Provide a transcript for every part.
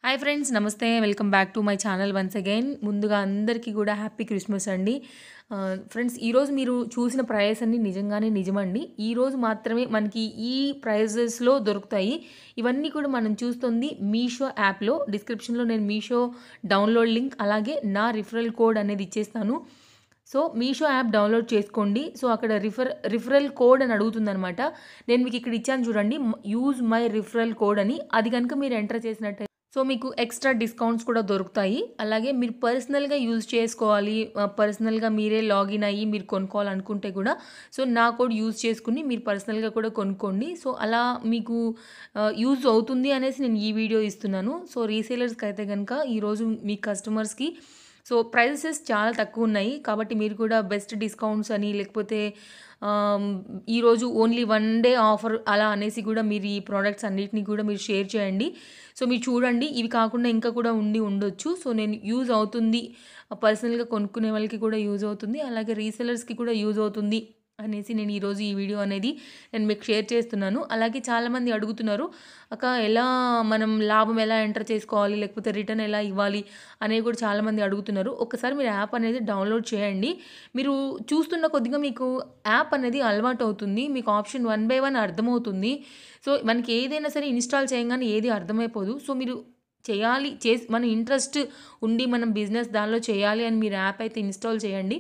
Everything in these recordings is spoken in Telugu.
హాయ్ ఫ్రెండ్స్ నమస్తే welcome back to my channel once again ముందుగా అందరికీ కూడా హ్యాపీ క్రిస్మస్ అండి ఆ, ఫ్రెండ్స్ ఈరోజు మీరు చూసిన ప్రైస్ అన్ని నిజంగానే నిజమండి ఈరోజు మాత్రమే మనకి ఈ ప్రైజెస్లో దొరుకుతాయి ఇవన్నీ కూడా మనం చూస్తుంది మీషో యాప్లో డిస్క్రిప్షన్లో నేను మీషో డౌన్లోడ్ లింక్ అలాగే నా రిఫరల్ కోడ్ అనేది ఇచ్చేస్తాను సో మీషో యాప్ డౌన్లోడ్ చేసుకోండి సో అక్కడ రిఫర్ రిఫరల్ కోడ్ అని అడుగుతుందనమాట నేను మీకు ఇక్కడ ఇచ్చాను చూడండి యూజ్ మై రిఫరల్ కోడ్ అని అది కనుక మీరు ఎంటర్ చేసినట్టయితే సో మీకు ఎక్స్ట్రా డిస్కౌంట్స్ కూడా దొరుకుతాయి అలాగే మీరు పర్సనల్గా యూజ్ చేసుకోవాలి ఆ, పర్సనల్గా మీరే లాగిన్ అయ్యి మీరు కొనుక్కోవాలనుకుంటే కూడా సో నా కోడ్ యూజ్ చేసుకుని మీరు పర్సనల్గా కూడా కొనుక్కోండి సో అలా మీకు ఆ, యూజ్ అవుతుంది అనేసి నేను ఈ వీడియో ఇస్తున్నాను సో రీసేలర్స్కి అయితే కనుక ఈరోజు మీ కస్టమర్స్కి సో ప్రైసెస్ చాలా తక్కువ ఉన్నాయి కాబట్టి మీరు కూడా బెస్ట్ డిస్కౌంట్స్ అని లేకపోతే ఆమ్, ఈరోజు ఓన్లీ వన్ డే ఆఫర్ అలా అనేసి కూడా మీరు ఈ ప్రోడక్ట్స్ అన్నిటిని కూడా మీరు షేర్ చేయండి సో మీరు చూడండి ఇవి కాకుండా ఇంకా కూడా ఉండి ఉండొచ్చు సో నేను యూజ్ అవుతుంది పర్సనల్గా కొనుక్కునే వాళ్ళకి కూడా యూజ్ అవుతుంది అలాగే రీసెలర్స్కి కూడా యూజ్ అవుతుంది అనేసి నేను ఈరోజు ఈ వీడియో అనేది నేను మీకు షేర్ చేస్తున్నాను అలాగే చాలామంది అడుగుతున్నారు అక్క ఎలా మనం లాభం ఎలా ఎంటర్ చేసుకోవాలి లేకపోతే రిటర్న్ ఎలా ఇవ్వాలి అనేవి కూడా చాలామంది అడుగుతున్నారు ఒకసారి మీరు యాప్ అనేది డౌన్లోడ్ చేయండి మీరు చూస్తున్న కొద్దిగా మీకు యాప్ అనేది అలవాటు అవుతుంది మీకు ఆప్షన్ వన్ బై వన్ అర్థమవుతుంది సో మనకి ఏదైనా సరే ఇన్స్టాల్ చేయగానే ఏది అర్థమైపోదు సో మీరు చేయాలి చేసి మన ఇంట్రెస్ట్ ఉండి మనం బిజినెస్ దానిలో చేయాలి అని మీరు యాప్ అయితే ఇన్స్టాల్ చేయండి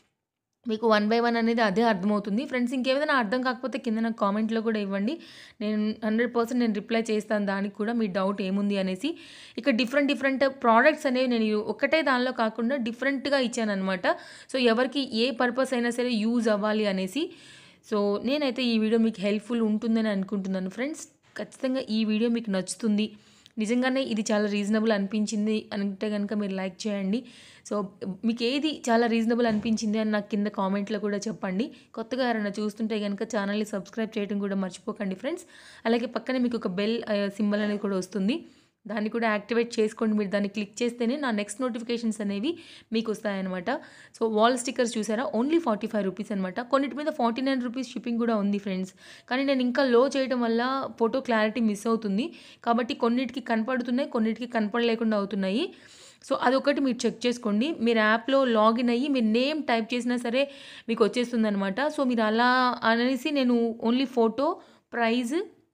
మీకు వన్ బై వన్ అనేది అదే అర్థమవుతుంది ఫ్రెండ్స్ ఇంకేమైనా అర్థం కాకపోతే కింద నాకు కామెంట్లో కూడా ఇవ్వండి నేను హండ్రెడ్ పర్సెంట్ నేను రిప్లై చేస్తాను దానికి కూడా మీ డౌట్ ఏముంది అనేసి ఇక డిఫరెంట్ డిఫరెంట్ ప్రోడక్ట్స్ అనేవి నేను ఒకటే దానిలో కాకుండా డిఫరెంట్గా ఇచ్చాను అనమాట సో ఎవరికి ఏ పర్పస్ అయినా సరే యూజ్ అవ్వాలి అనేసి సో నేనైతే ఈ వీడియో మీకు హెల్ప్ఫుల్ ఉంటుందని అనుకుంటున్నాను ఫ్రెండ్స్ ఖచ్చితంగా ఈ వీడియో మీకు నచ్చుతుంది నిజంగానే ఇది చాలా రీజనబుల్ అనిపించింది అంటే కనుక మీరు లైక్ చేయండి సో మీకు ఏది చాలా రీజనబుల్ అనిపించింది అని నాకు కింద కామెంట్లో కూడా చెప్పండి కొత్తగా ఎవరైనా చూస్తుంటే కనుక ఛానల్ని సబ్స్క్రైబ్ చేయడం కూడా మర్చిపోకండి ఫ్రెండ్స్ అలాగే పక్కనే మీకు ఒక బెల్ సింబల్ అనేది కూడా వస్తుంది దాన్ని కూడా యాక్టివేట్ చేసుకోండి మీరు దాన్ని క్లిక్ చేస్తేనే నా నెక్స్ట్ నోటిఫికేషన్స్ అనేవి మీకు వస్తాయన్నమాట సో వాల్ స్టిక్కర్స్ చూసారా ఓన్లీ ఫార్టీ ఫైవ్ రూపీస్ అనమాట కొన్నిటి మీద ఫార్టీ నైన్ రూపీస్ షిప్పింగ్ కూడా ఉంది ఫ్రెండ్స్ కానీ నేను ఇంకా లో చేయడం వల్ల ఫోటో క్లారిటీ మిస్ అవుతుంది కాబట్టి కొన్నిటికి కనపడుతున్నాయి కొన్నిటికి కనపడలేకుండా అవుతున్నాయి సో అదొకటి మీరు చెక్ చేసుకోండి మీరు యాప్లో లాగిన్ అయ్యి మీరు నేమ్ టైప్ చేసినా సరే మీకు వచ్చేస్తుంది అనమాట సో మీరు అలా అనేసి నేను ఓన్లీ ఫోటో ప్రైజ్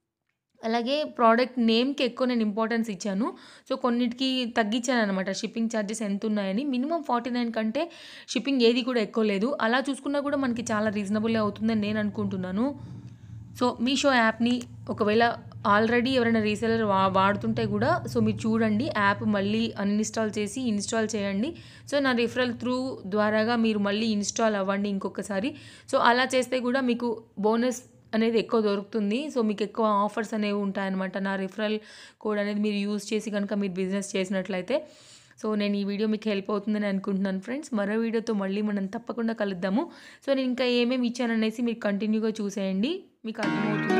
అలాగే ప్రోడక్ట్ నేమ్కి ఎక్కువ నేను ఇంపార్టెన్స్ ఇచ్చాను సో కొన్నిటికి తగ్గించాను అనమాట షిప్పింగ్ ఛార్జెస్ ఎంత ఉన్నాయని మినిమం ఫార్టీ నైన్ కంటే షిప్పింగ్ ఏది కూడా ఎక్కువ లేదు అలా చూసుకున్నా కూడా మనకి చాలా రీజనబుల్ అవుతుందని నేను అనుకుంటున్నాను సో మీషో యాప్ని ఒకవేళ ఆల్రెడీ ఎవరైనా రీసెలర్ వా వాడుతుంటే కూడా సో మీరు చూడండి యాప్ మళ్ళీ అన్ఇన్స్టాల్ చేసి ఇన్స్టాల్ చేయండి సో నా రిఫరల్ త్రూ ద్వారాగా మీరు మళ్ళీ ఇన్స్టాల్ అవ్వండి ఇంకొకసారి సో అలా చేస్తే కూడా మీకు బోనస్ అనేది ఎక్కువ దొరుకుతుంది సో మీకు ఎక్కువ ఆఫర్స్ అనేవి ఉంటాయన్నమాట నా రిఫరల్ కోడ్ అనేది మీరు యూజ్ చేసి కనుక మీరు బిజినెస్ చేసినట్లయితే సో నేను ఈ వీడియో మీకు హెల్ప్ అవుతుందని అనుకుంటున్నాను ఫ్రెండ్స్ మరో వీడియోతో మళ్ళీ మనం తప్పకుండా కలుద్దాము సో నేను ఇంకా ఏమేమి ఇచ్చాననేసి మీరు కంటిన్యూగా చూసేయండి మీకు అర్థమవుతుంది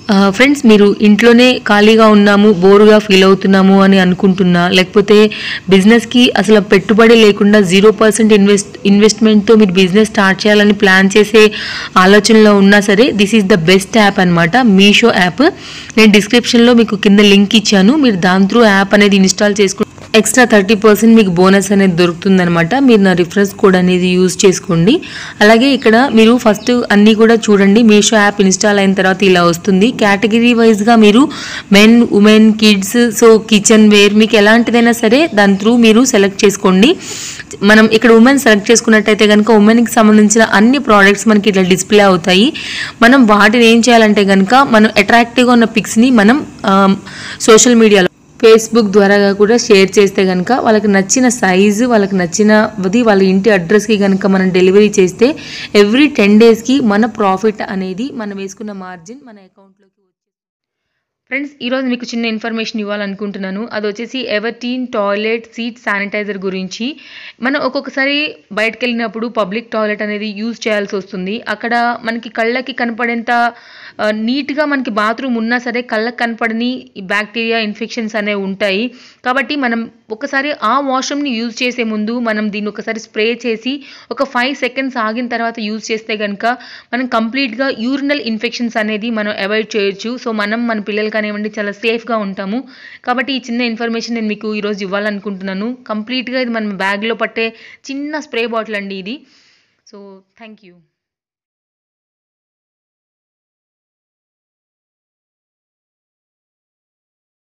ఫ్రెండ్స్ మీరు ఇంట్లోనే ఖాళీగా ఉన్నాము బోరుగా ఫీల్ అవుతున్నాము అని అనుకుంటున్నా లేకపోతే బిజినెస్కి అసలు పెట్టుబడి లేకుండా జీరో పర్సెంట్ ఇన్వెస్ట్ ఇన్వెస్ట్మెంట్తో మీరు బిజినెస్ స్టార్ట్ చేయాలని ప్లాన్ చేసే ఆలోచనలో ఉన్నా సరే this is the best app అనమాట మీషో యాప్ నేను డిస్క్రిప్షన్లో మీకు కింద లింక్ ఇచ్చాను మీరు దాని త్రూ యాప్ అనేది ఇన్స్టాల్ చేసుకుని ఎక్స్ట్రా థర్టీ పర్సెంట్ మీకు బోనస్ అనేది దొరుకుతుందనమాట మీరు నా రిఫరెన్స్ కోడ్ అనేది యూజ్ చేసుకోండి అలాగే ఇక్కడ మీరు ఫస్ట్ అన్నీ కూడా చూడండి మీషో యాప్ ఇన్స్టాల్ అయిన తర్వాత ఇలా వస్తుంది కేటగిరీ వైజ్గా మీరు men women kids so kitchenware మీకు ఎలాంటిదైనా సరే దాని త్రూ మీరు సెలెక్ట్ చేసుకోండి మనం ఇక్కడ ఉమెన్ సెలెక్ట్ చేసుకున్నట్టయితే కనుక ఉమెన్కి సంబంధించిన అన్ని ప్రోడక్ట్స్ మనకి ఇట్లా డిస్ప్లే అవుతాయి మనం వాటిని ఏం చేయాలంటే కనుక మనం అట్రాక్టివ్గా ఉన్న పిక్స్ని మనం సోషల్ మీడియాలో ఫేస్బుక్ ద్వారా కూడా షేర్ చేస్తే కనుక వాళ్ళకి నచ్చిన సైజు వాళ్ళకి నచ్చినది వాళ్ళ ఇంటి అడ్రస్కి కనుక మనం డెలివరీ చేస్తే ఎవ్రీ టెన్ డేస్కి మన ప్రాఫిట్ అనేది మనం వేసుకున్న మార్జిన్ మన అకౌంట్లోకి ఫ్రెండ్స్ ఈరోజు మీకు చిన్న ఇన్ఫర్మేషన్ ఇవ్వాలనుకుంటున్నాను అది వచ్చేసి ఎవర్టీన్ టాయిలెట్ సీట్ శానిటైజర్ గురించి మనం ఒక్కొక్కసారి బయటకు వెళ్ళినప్పుడు పబ్లిక్ టాయిలెట్ అనేది యూజ్ చేయాల్సి వస్తుంది అక్కడ మనకి కళ్ళకి కనపడేంత ఆ, నీట్గా మనకి బాత్రూమ్ ఉన్నా సరే కళ్ళకి కనపడని బ్యాక్టీరియా ఇన్ఫెక్షన్స్ అనేవి ఉంటాయి కాబట్టి మనం ఒకసారి ఆ వాష్రూమ్ని యూజ్ చేసే ముందు మనం దీన్ని ఒకసారి స్ప్రే చేసి ఒక ఫైవ్ సెకండ్స్ ఆగిన తర్వాత యూజ్ చేస్తే కనుక మనం కంప్లీట్గా యూరినల్ ఇన్ఫెక్షన్స్ అనేది మనం అవాయిడ్ చేయొచ్చు సో మనం మన పిల్లలు కానివ్వండి చాలా సేఫ్గా ఉంటాము కాబట్టి ఈ చిన్న ఇన్ఫర్మేషన్ నేను మీకు ఈరోజు ఇవ్వాలనుకుంటున్నాను కంప్లీట్గా ఇది మన బ్యాగ్లో పట్టే చిన్న స్ప్రే బాటిల్ అండి ఇది సో థ్యాంక్ యూ